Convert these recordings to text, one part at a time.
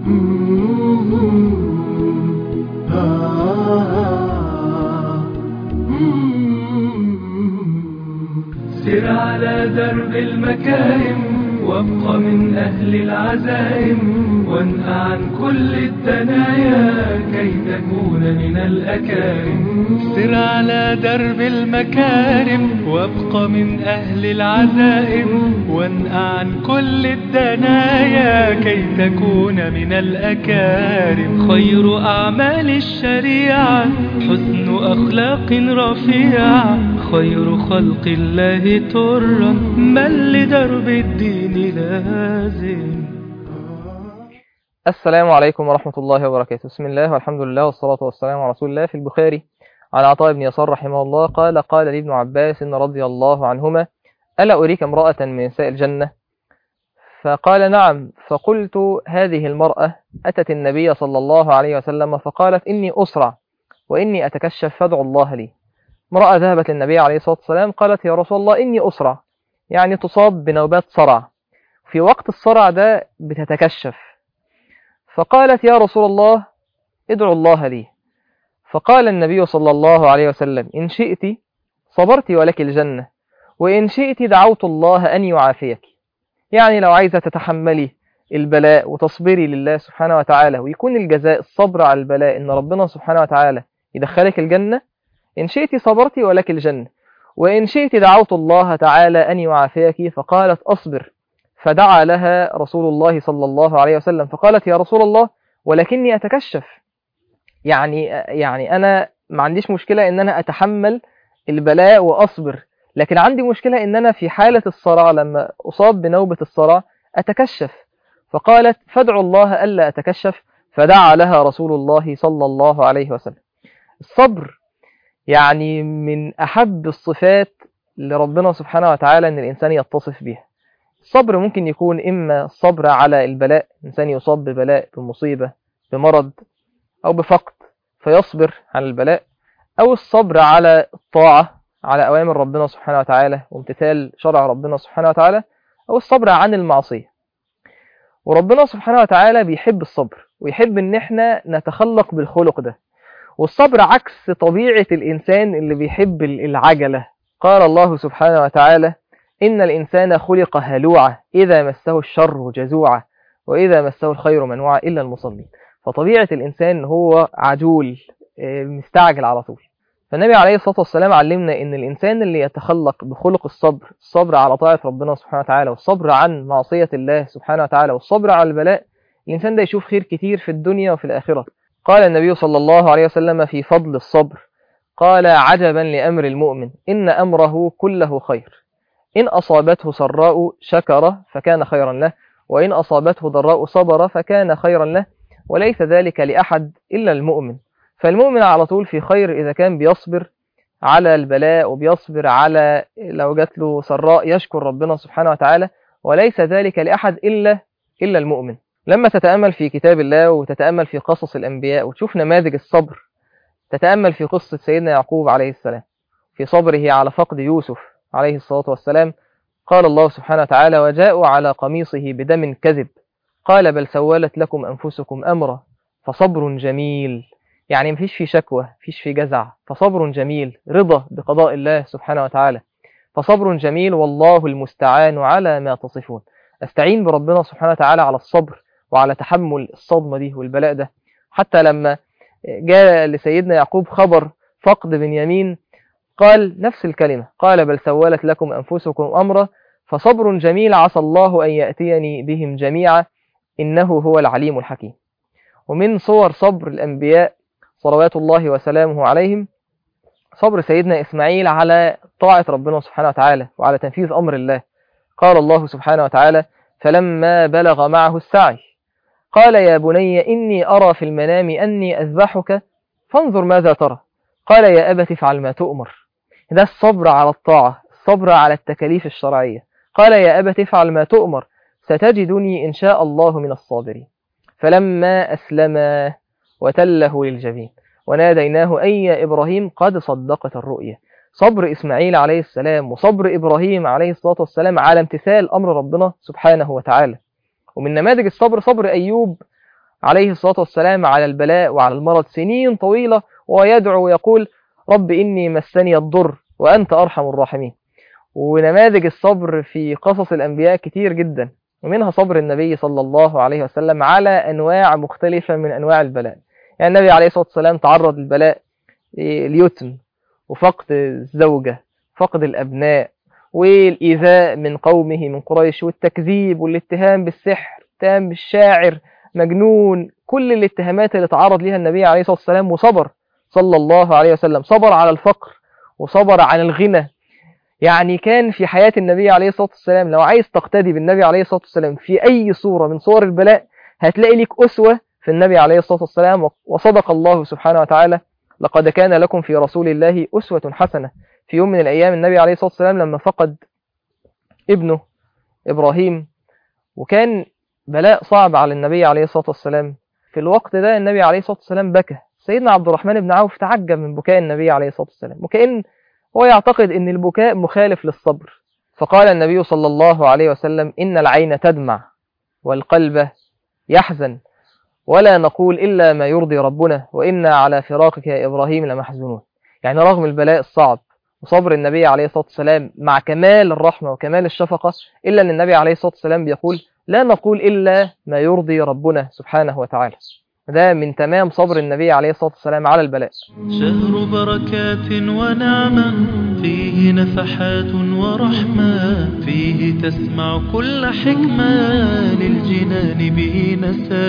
سر على درب المكارم وابق من أهل العزائم وانهى عن كل الدنايا كي تكون من الأكارم سر على درب المكارم وابق من أهل العزائم وانهى عن كل الدنايا كي تكون من الأكارم خير أعمال الشريعة حسن أخلاق رفيعة خير خلق الله ترا من لدرب الدين لازم السلام عليكم ورحمة الله وبركاته بسم الله والحمد لله والصلاة والسلام على رسول الله في البخاري عن عطاء بن يسار رحمه الله قال قال لي ابن عباس رضي الله عنهما ألا أريك امرأة من نساء الجنة فقال نعم فقلت هذه المرأة أتت النبي صلى الله عليه وسلم فقالت إني أسرع وإني أتكشف فادعوا الله لي امرأة ذهبت للنبي عليه الصلاة والسلام قالت يا رسول الله إني أسرع يعني تصاب بنوبات صرع في وقت الصرع ده بتتكشف فقالت يا رسول الله ادعو الله لي فقال النبي صلى الله عليه وسلم إن شئت صبرت ولك الجنة وإن شئت دعوت الله أن يعافيك يعني لو عايزة تتحملي البلاء وتصبري لله سبحانه وتعالى ويكون الجزاء الصبر على البلاء إن ربنا سبحانه وتعالى يدخلك الجنة إن شئت صبرت ولك الجنة وإن شئت دعوت الله تعالى أن يعافيك فقالت أصبر فدعا لها رسول الله صلى الله عليه وسلم فقالت يا رسول الله ولكني أتكشف يعني يعني أنا ما عنديش مشكلة إن أنا أتحمل البلاء وأصبر لكن عندي مشكلة إن أنا في حالة الصراع لما أصاب بنوبة الصراع أتكشف فقالت فادعوا الله ألا أتكشف فدعا لها رسول الله صلى الله عليه وسلم الصبر يعني من أحب الصفات لربنا سبحانه وتعالى أن الإنسان يتصف بها الصبر ممكن يكون إما الصبر على البلاء إنسان يصاب ببلاء بمصيبة بمرض أو بفقد فيصبر على البلاء أو الصبر على الطاعة على أوامر ربنا سبحانه وتعالى وامتثال شرع ربنا سبحانه وتعالى أو الصبر عن المعصية وربنا سبحانه وتعالى بيحب الصبر ويحب إن احنا نتخلق بالخلق ده والصبر عكس طبيعة الإنسان اللي بيحب العجلة قال الله سبحانه وتعالى إن الإنسان خلق هلوعا إذا مسه الشر جزوعا وإذا مسه الخير منوعا إلا المصلين فطبيعة الإنسان هو عجول مستعجل على طول فالنبي عليه الصلاة والسلام علمنا إن الإنسان اللي يتخلق بخلق الصبر الصبر على طاعة ربنا سبحانه وتعالى والصبر عن معصية الله سبحانه وتعالى والصبر على البلاء الإنسان ده يشوف خير كتير في الدنيا وفي الآخرة قال النبي صلى الله عليه وسلم في فضل الصبر قال عجبا لأمر المؤمن إن أمره كله خير إن أصابته سراء شكر فكان خيرا له وإن أصابته ضراء صبر فكان خيرا له وليس ذلك لأحد إلا المؤمن فالمؤمن على طول في خير إذا كان بيصبر على البلاء وبيصبر على لو جات له سراء يشكر ربنا سبحانه وتعالى وليس ذلك لأحد إلا إلا المؤمن لما تتأمل في كتاب الله وتتأمل في قصص الأنبياء وتشوف نماذج الصبر تتأمل في قصة سيدنا يعقوب عليه السلام في صبره على فقد يوسف عليه الصلاة والسلام قال الله سبحانه وتعالى وجاءوا على قميصه بدم كذب قال بل سولت لكم أنفسكم أمرا فصبر جميل يعني مفيش في شكوى مفيش في جزع فصبر جميل رضا بقضاء الله سبحانه وتعالى فصبر جميل والله المستعان على ما تصفون استعين بربنا سبحانه وتعالى على الصبر وعلى تحمل الصدمة دي والبلاء ده حتى لما جاء لسيدنا يعقوب خبر فقد بنيامين قال نفس الكلمة قال بل سولت لكم أنفسكم أمرا فصبر جميل عسى الله أن يأتيني بهم جميعا إنه هو العليم الحكيم ومن صور صبر الأنبياء صلوات الله وسلامه عليهم صبر سيدنا إسماعيل على طاعة ربنا سبحانه وتعالى وعلى تنفيذ أمر الله قال الله سبحانه وتعالى فلما بلغ معه السعي قال يا بني إني أرى في المنام أني أذبحك فانظر ماذا ترى قال يا أبت افعل ما تؤمر ده الصبر على الطاعة الصبر على التكاليف الشرعية قال يا أبت افعل ما تؤمر ستجدني إن شاء الله من الصابرين فلما أسلما وتله للجبين وناديناه أي يا إبراهيم قد صدقت الرؤيا صبر إسماعيل عليه السلام وصبر إبراهيم عليه الصلاة والسلام على امتثال أمر ربنا سبحانه وتعالى ومن نماذج الصبر صبر أيوب عليه الصلاة والسلام على البلاء وعلى المرض سنين طويلة ويدعو ويقول رب إني مسني الضر وأنت أرحم الراحمين ونماذج الصبر في قصص الأنبياء كتير جدا ومنها صبر النبي صلى الله عليه وسلم على أنواع مختلفة من أنواع البلاء يعني النبي عليه الصلاة والسلام تعرض للبلاء اليتم وفقد الزوجة فقد الأبناء والإيذاء من قومه من قريش والتكذيب والاتهام بالسحر الاتهام بالشاعر مجنون كل الاتهامات اللي تعرض لها النبي عليه الصلاة والسلام وصبر صلى الله عليه وسلم صبر على الفقر وصبر عن الغنى يعني كان في حياة النبي عليه الصلاة والسلام لو عايز تقتدي بالنبي عليه الصلاة والسلام في أي صورة من صور البلاء هتلاقي لك أسوة في النبي عليه الصلاة والسلام وصدق الله سبحانه وتعالى لقد كان لكم في رسول الله أسوة حسنة في يوم من الأيام النبي عليه الصلاة والسلام لما فقد ابنه إبراهيم وكان بلاء صعب على النبي عليه الصلاة والسلام في الوقت ده النبي عليه الصلاة والسلام بكى سيدنا عبد الرحمن بن عوف تعجب من بكاء النبي عليه الصلاة والسلام وكأن هو يعتقد أن البكاء مخالف للصبر فقال النبي صلى الله عليه وسلم إن العين تدمع والقلب يحزن ولا نقول إلا ما يرضي ربنا وإنا على فراقك يا إبراهيم لمحزونون يعني رغم البلاء الصعب وصبر النبي عليه الصلاة والسلام مع كمال الرحمة وكمال الشفقة إلا أن النبي عليه الصلاة والسلام بيقول لا نقول إلا ما يرضي ربنا سبحانه وتعالى ده من تمام صبر النبي عليه الصلاة والسلام على البلاء شهر بركات ونعمة فيه نفحات ورحمة فيه تسمع كل حكمة للجنان به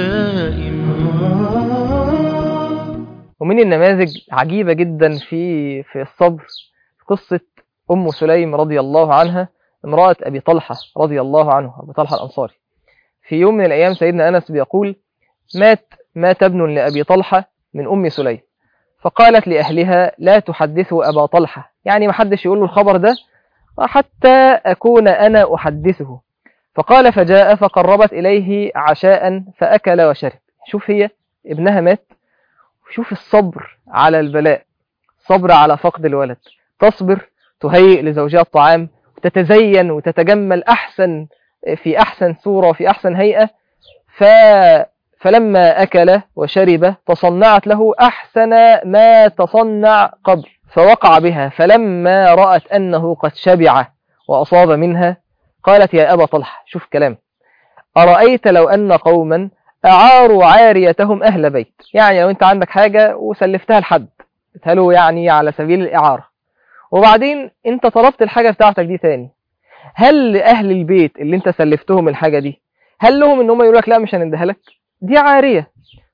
نسائم ومن النماذج عجيبة جدا في في الصبر قصة أم سليم رضي الله عنها امرأة أبي طلحة رضي الله عنه أبي طلحة الأنصاري في يوم من الأيام سيدنا أنس بيقول مات مات ابن لأبي طلحة من أم سليم فقالت لأهلها لا تحدثوا أبا طلحة يعني ما حدش يقول له الخبر ده حتى أكون أنا أحدثه فقال فجاء فقربت إليه عشاء فأكل وشرب شوف هي ابنها مات شوف الصبر على البلاء صبر على فقد الولد تصبر تهيئ لزوجها الطعام وتتزين وتتجمل أحسن في أحسن صورة وفي أحسن هيئة ف فلما أكل وشرب تصنعت له أحسن ما تصنع قبل فوقع بها فلما رأت أنه قد شبع وأصاب منها قالت يا أبا طلحة شوف كلام أرأيت لو أن قوما أعاروا عاريتهم أهل بيت يعني لو أنت عندك حاجة وسلفتها لحد له يعني على سبيل الإعارة وبعدين أنت طلبت الحاجة بتاعتك دي تاني هل لأهل البيت اللي أنت سلفتهم الحاجة دي هل لهم أنهم يقول لك لا مش هنديها لك دي عارية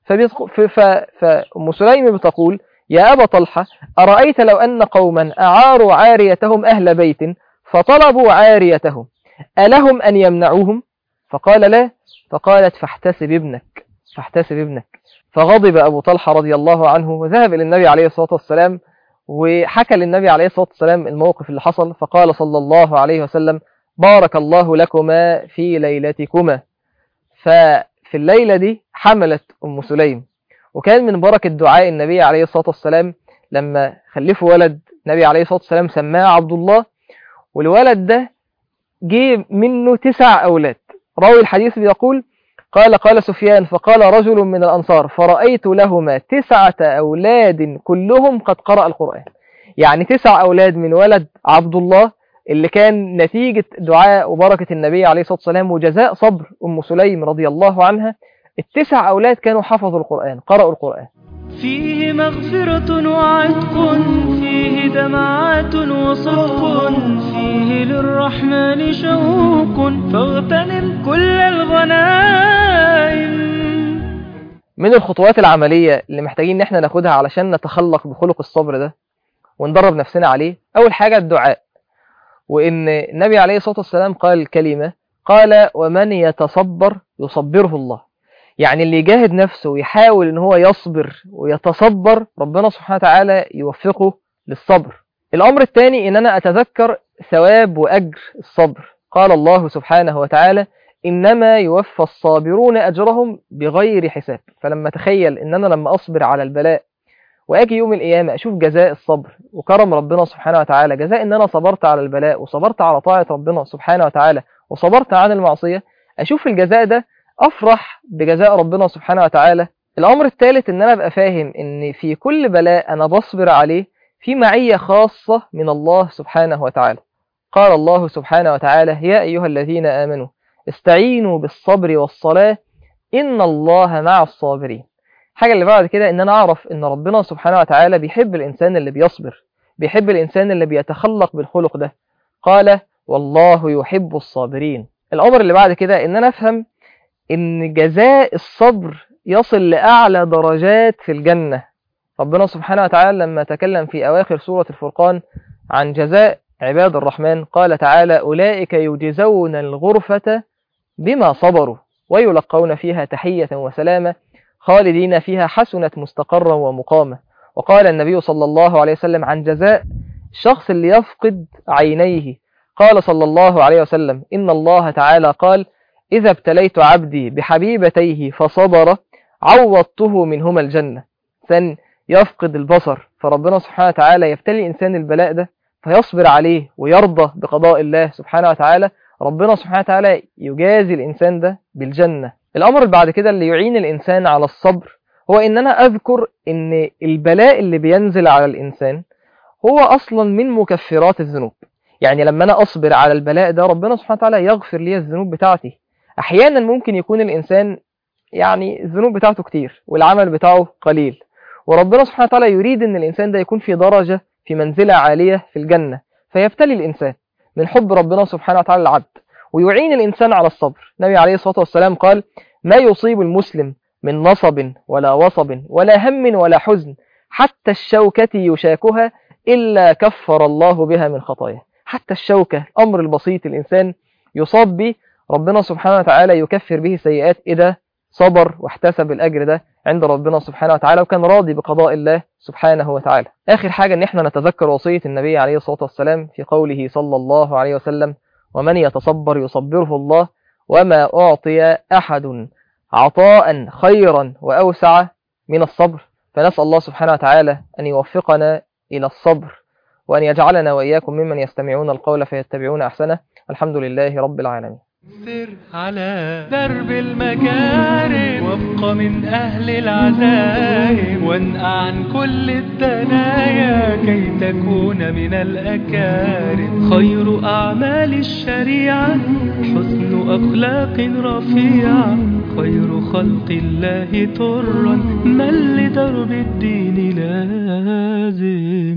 فأم سليم بتقول يا أبا طلحة أرأيت لو أن قوما أعاروا عاريتهم أهل بيت فطلبوا عاريتهم ألهم أن يمنعوهم فقال لا فقالت فاحتسب ابنك فاحتسب ابنك فغضب أبو طلحة رضي الله عنه وذهب إلى النبي عليه الصلاة والسلام وحكى للنبي عليه الصلاة والسلام الموقف اللي حصل فقال صلى الله عليه وسلم بارك الله لكما في ليلتكما ففي الليلة دي حملت أم سليم وكان من بركة دعاء النبي عليه الصلاة والسلام لما خلفوا ولد النبي عليه الصلاة والسلام سماه عبد الله والولد ده جه منه تسع أولاد راوي الحديث بيقول قال قال سفيان فقال رجل من الأنصار فرأيت لهما تسعة أولاد كلهم قد قرأ القرآن يعني تسع أولاد من ولد عبد الله اللي كان نتيجة دعاء وبركة النبي عليه الصلاة والسلام وجزاء صبر أم سليم رضي الله عنها التسع أولاد كانوا حفظوا القرآن قرأوا القرآن فيه مغفرة وعتق فيه دمعات وصدق فيه للرحمن شوق فاغتنم كل الغنائم من الخطوات العملية اللي محتاجين ان احنا ناخدها علشان نتخلق بخلق الصبر ده وندرب نفسنا عليه أول حاجة الدعاء وإن النبي عليه الصلاة والسلام قال كلمة قال ومن يتصبر يصبره الله يعني اللي يجاهد نفسه ويحاول ان هو يصبر ويتصبر ربنا سبحانه وتعالى يوفقه للصبر الأمر الثاني ان انا اتذكر ثواب وأجر الصبر قال الله سبحانه وتعالى إنما يوفى الصابرون أجرهم بغير حساب فلما تخيل ان انا لما أصبر على البلاء وأجي يوم القيامة أشوف جزاء الصبر وكرم ربنا سبحانه وتعالى جزاء ان انا صبرت على البلاء وصبرت على طاعة ربنا سبحانه وتعالى وصبرت عن المعصية أشوف الجزاء ده افرح بجزاء ربنا سبحانه وتعالى الامر الثالث ان انا ابقى فاهم ان في كل بلاء انا بصبر عليه في معية خاصة من الله سبحانه وتعالى قال الله سبحانه وتعالى يا ايها الذين امنوا استعينوا بالصبر والصلاة ان الله مع الصابرين حاجة اللي بعد كده ان انا اعرف ان ربنا سبحانه وتعالى بيحب الانسان اللي بيصبر بيحب الانسان اللي بيتخلق بالخلق ده قال والله يحب الصابرين الامر اللي بعد كده ان انا افهم ان جزاء الصبر يصل لاعلى درجات في الجنة ربنا سبحانه وتعالى لما تكلم في اواخر سورة الفرقان عن جزاء عباد الرحمن قال تعالى اولئك يجزون الغرفة بما صبروا ويلقون فيها تحية وسلامة خالدين فيها حسنت مستقرا ومقامة وقال النبي صلى الله عليه وسلم عن جزاء الشخص اللي يفقد عينيه قال صلى الله عليه وسلم إن الله تعالى قال إذا ابتليت عبدي بحبيبتيه فصبر عوضته منهما الجنة ثاني يفقد البصر فربنا سبحانه وتعالى يبتلي الإنسان البلاء ده فيصبر عليه ويرضى بقضاء الله سبحانه وتعالى ربنا سبحانه وتعالى يجازي الإنسان ده بالجنة الأمر اللي بعد كده اللي يعين الإنسان على الصبر هو إن أنا أذكر إن البلاء اللي بينزل على الإنسان هو أصلا من مكفرات الذنوب يعني لما أنا أصبر على البلاء ده ربنا سبحانه وتعالى يغفر لي الذنوب بتاعتي أحيانا ممكن يكون الإنسان يعني الذنوب بتاعته كتير والعمل بتاعه قليل وربنا سبحانه وتعالى يريد ان الانسان ده يكون في درجة في منزلة عالية في الجنة فيبتلي الانسان من حب ربنا سبحانه وتعالى العبد ويعين الانسان على الصبر النبي عليه الصلاة والسلام قال ما يصيب المسلم من نصب ولا وصب ولا هم ولا حزن حتى الشوكة يشاكها إلا كفر الله بها من خطاياه حتى الشوكة الأمر البسيط الإنسان يصاب به ربنا سبحانه وتعالى يكفر به سيئات إذا صبر واحتسب الأجر ده عند ربنا سبحانه وتعالى وكان راضي بقضاء الله سبحانه وتعالى آخر حاجة أن احنا نتذكر وصية النبي عليه الصلاة والسلام في قوله صلى الله عليه وسلم ومن يتصبر يصبره الله وما أعطي أحد عطاء خيرا وأوسع من الصبر فنسأل الله سبحانه وتعالى أن يوفقنا إلى الصبر وأن يجعلنا وإياكم ممن يستمعون القول فيتبعون أحسنه الحمد لله رب العالمين سر على درب المكارم وابق من أهل العزائم وانقع عن كل الدنايا كي تكون من الأكارم خير أعمال الشريعة حسن أخلاق رفيعة خير خلق الله ترا من لدرب الدين لازم